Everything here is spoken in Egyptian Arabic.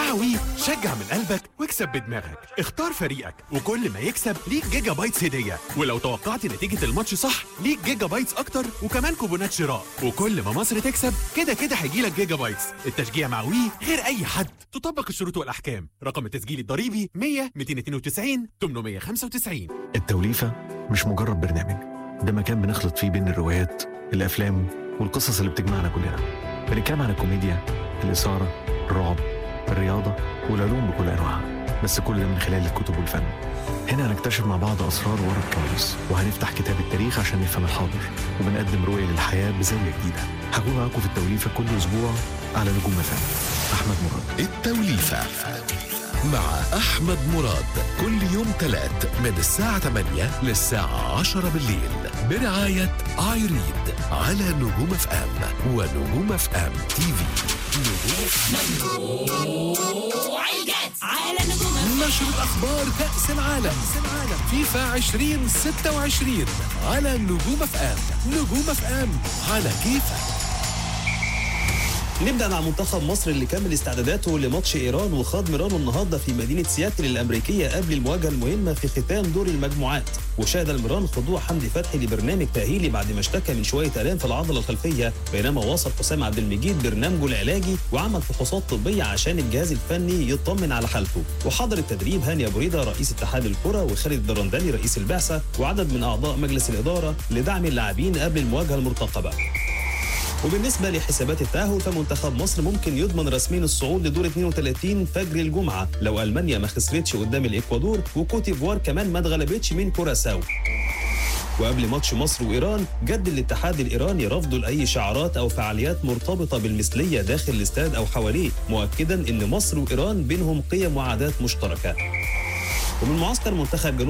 مع وي شجع من قلبك واكسب بدماغك اختار فريقك وكل ما يكسب ليك جيجا بايتس هدية ولو توقعت نتيجة الماتش صح ليك جيجا بايتس أكتر وكمان كوبونات شراء وكل ما مصر تكسب كده كده هيجيلك جيجا بايتس التشجيع مع وي غير أي حد تطبق الشروط والأحكام رقم التسجيل الضريبي 100 292 895 التوليفة مش مجرد برنامج ده مكان بنخلط فيه بين الروايات الأفلام والقصص اللي بتجمعنا كلنا بنتكلم عن الكوميديا الإثارة الرعب الرياضة والعلوم بكل أنواعها بس كل ده من خلال الكتب والفن هنا هنكتشف مع بعض أسرار ورا الكواليس وهنفتح كتاب التاريخ عشان نفهم الحاضر وبنقدم رؤية للحياة بزاوية جديدة هكون معاكم في التوليفة كل أسبوع على نجوم فن أحمد مراد التوليفة مع أحمد مراد كل يوم تلات من الساعة 8 للساعة 10 بالليل برعاية آيريد على نجوم اف ام ونجوم اف ام تي في نجوم على نجوم نشرة أخبار كأس العالم فيفا 2026 على نجوم اف ام نجوم اف ام على كيفك نبدأ مع منتخب مصر اللي كمل استعداداته لماتش إيران وخاض ميرانو النهارده في مدينة سياتل الأمريكية قبل المواجهة المهمة في ختام دور المجموعات وشهد الميران خضوع حمدي فتحي لبرنامج تأهيلي بعد ما اشتكى من شوية آلام في العضلة الخلفية بينما واصل حسام عبد المجيد برنامجه العلاجي وعمل فحوصات طبية عشان الجهاز الفني يطمن على حالته وحضر التدريب هاني أبو ريدة رئيس اتحاد الكرة وخالد الدرندلي رئيس البعثة وعدد من أعضاء مجلس الإدارة لدعم اللاعبين قبل المواجهة المرتقبة وبالنسبة لحسابات التأهل فمنتخب مصر ممكن يضمن رسميا الصعود لدور 32 فجر الجمعة لو ألمانيا ما خسرتش قدام الإكوادور وكوت ديفوار كمان ما اتغلبتش من كوراساو وقبل ماتش مصر وإيران جد الاتحاد الإيراني رفضه لأي شعارات أو فعاليات مرتبطة بالمثلية داخل الاستاد أو حواليه مؤكدا أن مصر وإيران بينهم قيم وعادات مشتركة ومن معسكر منتخب جنوب